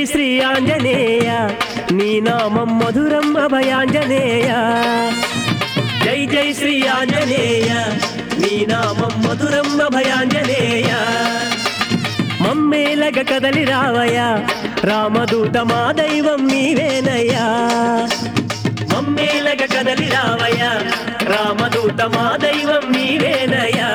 శ్రీ ఆంజనేయ నీ నామం మధురం అభయాంజనేయ జై జై శ్రీ ఆంజనేయ నీ నామం మధురం అభయాంజనేయ మమ్మేలగ కదలి రావయ్యా రామదూత మా దైవం నీవేనయ్యా మమ్మేలగ కదలి రావయ్యా రామదూత మా దైవం నీవేనయ్యా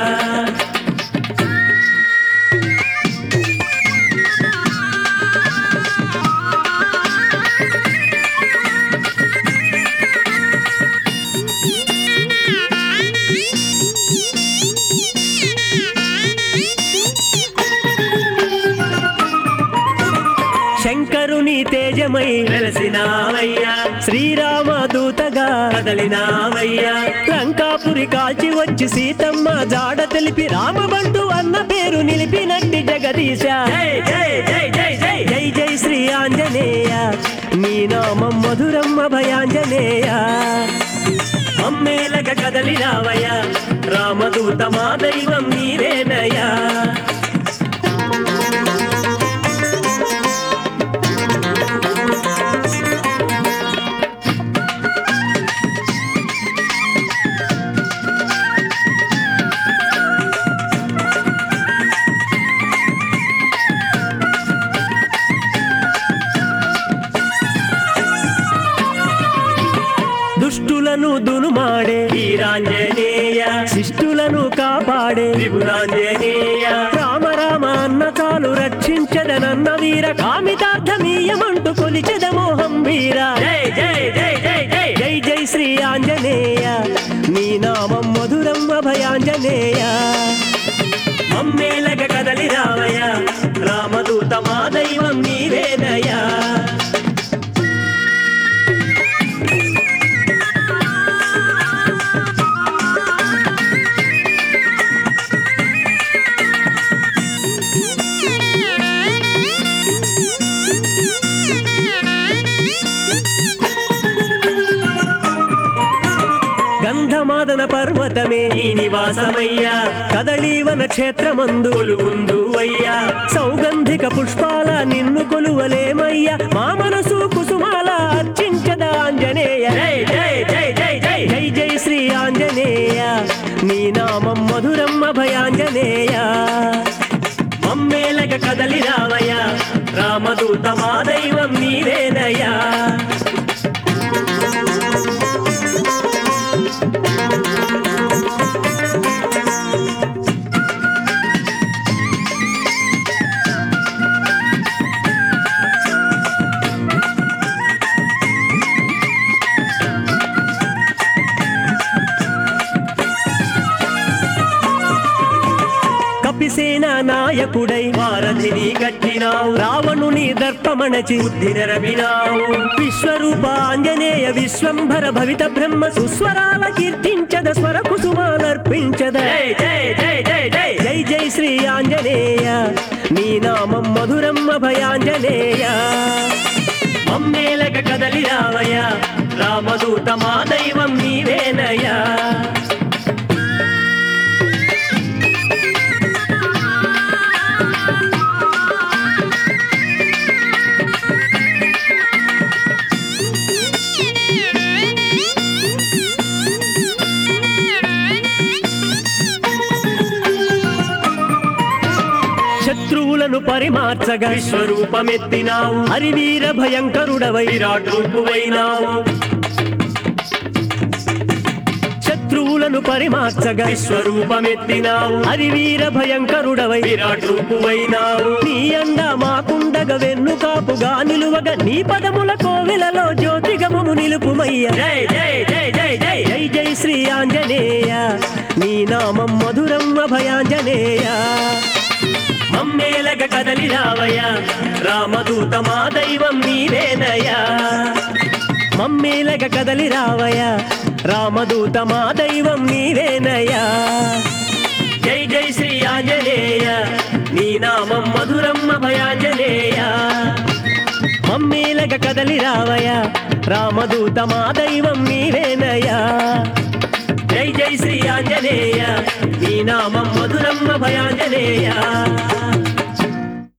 శంకరుని తేజమై వెలసినావయ్యా శ్రీరామదూతగా కదలినావయ్యా లంకాపురి కాల్చి వచ్చి సీతమ్మ జాడ తెలిపి రామబంటు అన్న పేరు నిలిపినట్టి జగదీశ జై జై జై జై జై జై జై శ్రీ ఆంజనేయ నీ నామం మధురం అభయాంజనేయ అమ్మేలగ కదలినావయ్యా రామదూత మా దైవం నీవేనయ్యా దుష్టులను దునుమాడే వీరాంజనేయ శిష్టులను కాపాడే విభురాంజనేయ రామ రామ అన్న చాలు రక్షించదనన్న వీర కామితార్థమీయమంటూ కొలిచెద మోహం వీర జై జై జై జై జై జై జై శ్రీ ఆంజనేయ నీ నామం మధురం అభయాంజనేయ మమ్మేలగ కదలి రావయ్య రామదూత మా దైవం నీవేనయ్యా గంధమాదన పర్వతమే ఈ నివాసమయ్యా కదళీవన క్షేత్రమందు కొలువుందు అయ్యా సౌగంధిక పుష్పాల నిన్ను కొలువలేమయ్యా మా మనసు కుసుమాల అర్చించద ఆంజనేయ జై జై జై జై జై జై జై శ్రీ ఆంజనేయ నీ నామం మధురం అభయాంజనేయ మమ్మేలగ కదలి రావయ్య రామదూత మా దైవం నీవేనయ్యా కపిసేన నాయకుడై వారధిని కట్టినావు రావణుని దర్పమణచి బుద్ధి నెరవినావు విశ్వరూప ఆంజనేయ విశ్వంభర భవిత బ్రహ్మ సుస్వరాల కీర్తించద స్వర కుసుమాలర్పించద జై జై జై జై జై జై జై శ్రీ ఆంజనేయ నీ నామం మధురం అభయాంజనేయ మమ్మేలక కదలి రావయ్య రామదూత మా దైవం నీవేనయ్యా శత్రువులను పరిమార్చగా విశ్వరూపమెత్తినావు హరివీర భయంకరుడవై విరాట్ రూపువైనావు శత్రువులను పరిమార్చగా విశ్వరూపమెత్తినావు హరివీర భయంకరుడవై విరాట్ రూపువైనావు నీ అండ మాకుండగ వెన్ను కాపుగా నిలువగా నీ పదముల కోవెలలో జ్యోతిగమము నిలుపుమయ్య జై జై జై జై జై జై జై శ్రీ ఆంజనేయ నీ నామం మధురం అభయాంజనేయ మమ్మేలగ కదలి రావయ్య రామదూత మా దైవం నీవేనయ్యా మమ్మేలగ కదలి రావయ్య రామదూత మా దైవం నీవేనయ్యా జై జై శ్రీ ఆంజనేయ నీ నామం మధురం అభయాంజనేయ మమ్మేలగ కదలి రావయ్య రామదూత మా దైవం నీవేనయ్యా జై జై శ్రీ ఆంజనేయ నీ నామం మధురం అభయాంజనేయ